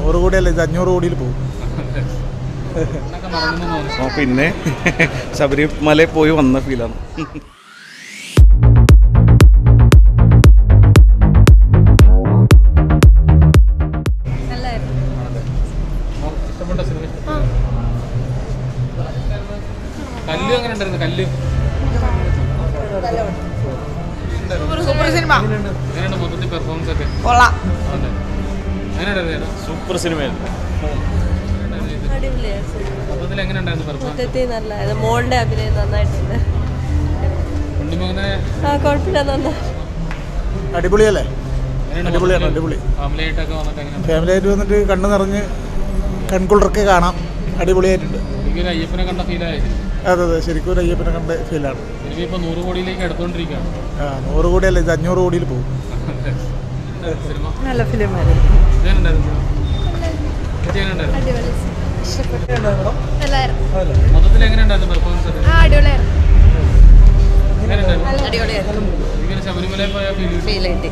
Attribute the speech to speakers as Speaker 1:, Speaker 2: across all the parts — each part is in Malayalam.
Speaker 1: നൂറ് കോടിയല്ല ഇത് അഞ്ഞൂറ് കോടിയിൽ പോകും
Speaker 2: എന്നൊക്കെ മറന്നു തോന്നുന്നു
Speaker 3: ആ, പിന്നെ ശബരിമല പോയി വന്ന ഫീലാണ്
Speaker 2: ഇഷ്ടപ്പെട്ട സിനിമ കല്ല് എങ്ങനെ ഉണ്ടായിരുന്നു കല്ല്
Speaker 4: സൂപ്പർ സിനിമ
Speaker 2: എങ്ങനെയുണ്ട് മൊത്തത്തിൽ പെർഫോമൻസ് ഒക്കെ
Speaker 4: കൊള്ളാം
Speaker 2: അതെ എങ്ങനെയുണ്ടായിരുന്നു
Speaker 3: സൂപ്പർ സിനിമയായിരുന്നു
Speaker 2: മൊത്തത്തിൽ എങ്ങനെ ഉണ്ടായിരുന്നു പെർഫോമൻസ്
Speaker 5: മൊത്തത്തിൽ നല്ല മോളുടെ അഭിനയം നന്നായിട്ടുണ്ട്
Speaker 2: ഉണ്ണിമുഖനെ
Speaker 5: ആ കുഴപ്പമില്ല നന്നായി
Speaker 1: അടിപൊളിയല്ലേ അടിപൊളിയാണ്, അടിപൊളി.
Speaker 2: ഫാമിലി ആയിട്ടൊക്കെ വന്നിട്ട് എങ്ങനെയുണ്ട്
Speaker 1: ഫാമിലി ആയിട്ട് വന്നിട്ട് കണ്ണ് നിറഞ്ഞ് കൺകുളിറൊക്കെ കാണാം അടിപൊളിയായിട്ടുണ്ട്
Speaker 2: എനിക്കൊരു അയ്യപ്പനെ കണ്ട ഫീൽ ആയിരുന്നു
Speaker 1: അതെ അതെ ശരിക്കും ഒരു അയ്യപ്പനെ കണ്ട ഫീലാണ്
Speaker 2: സിനിമ ഇപ്പോൾ നൂറ് കോടിയിലേക്ക് എടുത്തുകൊണ്ടിരിക്കുകയാണ്
Speaker 1: ആ നൂറ് കോടിയല്ല ഇത് അഞ്ഞൂറ് കോടിയിൽ പോകും
Speaker 2: സിനിമ
Speaker 4: നല്ല ഫിലിമായിരുന്നു
Speaker 2: എങ്ങനെയുണ്ടായിരുന്നു ചേച്ചി എങ്ങനെയുണ്ടായിരുന്നു മൊത്തത്തിൽ എങ്ങനെയുണ്ടായിരുന്നു പെർഫോമൻസ് ഒക്കെ എങ്ങനെയുണ്ടായിരുന്നു
Speaker 4: അടിപൊളിയായിരുന്നു
Speaker 2: ഇങ്ങനെ ശബരിമലയിൽ പോയ ഫീൽ
Speaker 4: ഫീൽ കിട്ടി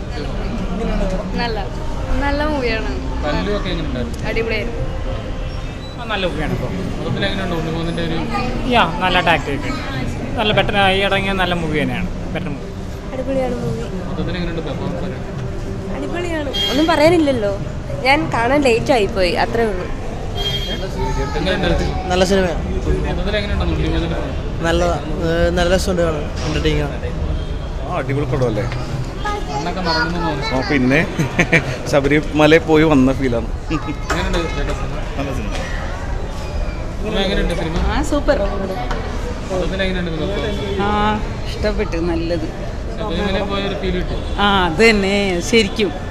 Speaker 5: നല്ല നല്ല മൂവിയാണ്
Speaker 2: കല്ലും ഒക്കെ എങ്ങനെയുണ്ടായിരുന്നു
Speaker 4: അടിപൊളിയായിരുന്നു
Speaker 6: നല്ല മൂവിയാണ് ഇപ്പോൾ
Speaker 2: മൊത്തത്തിൽ എങ്ങനെയുണ്ട് ഉണ്ണിമുഖന്റെ ഒരു
Speaker 6: യാ നല്ല ടാക്ടിക് നല്ല ബെറ്റർ ഈ ഇറങ്ങിയ നല്ല മൂവി തന്നെയാണ് ബെറ്റർ മൂവി
Speaker 5: അടിപൊളിയാണ് മൂവി
Speaker 2: മൊത്തത്തിൽ എങ്ങനെയുണ്ട് പെർഫോമൻസ് ഒക്കെ
Speaker 5: അടിപൊളിയാണ് ഒന്നും പറയാനില്ലല്ലോ ഞാൻ കാണാൻ ലേറ്റ് ആയിപ്പോയി അത്രേ ഉള്ളൂ
Speaker 2: എങ്ങനെയുണ്ടായിരുന്നു
Speaker 7: നല്ല സിനിമയാണ്
Speaker 2: മൊത്തത്തിൽ എങ്ങനെയുണ്ടായിരുന്നു ഉണ്ണിമുഖന്റെ
Speaker 7: നല്ലതാ നല്ല രസമുണ്ട് കാണാൻ എൻ്റർടൈനിങ് ആണ്
Speaker 3: ആ അടിപൊളി പടമല്ലേ
Speaker 2: എന്നൊക്കെ മറന്നു തോന്നുന്നു
Speaker 3: ആ, പിന്നെ ശബരിമല പോയി വന്ന ഫീലാണ്
Speaker 2: എങ്ങനെയുണ്ട് ചേട്ടാ സിനിമ?
Speaker 3: നല്ല സിനിമ
Speaker 2: സിനിമ എങ്ങനെയുണ്ട് സിനിമ
Speaker 4: ആ സൂപ്പർ
Speaker 2: മൊത്തത്തിൽ എങ്ങനെയുണ്ട് പെർഫോമൻസ്
Speaker 4: ആ ഇഷ്ടപ്പെട്ടു നല്ലത്
Speaker 2: ശബരിമലയിൽ പോയ ഒരു ഫീൽ കിട്ടും
Speaker 4: ആ അത് തന്നെ ശരിക്കും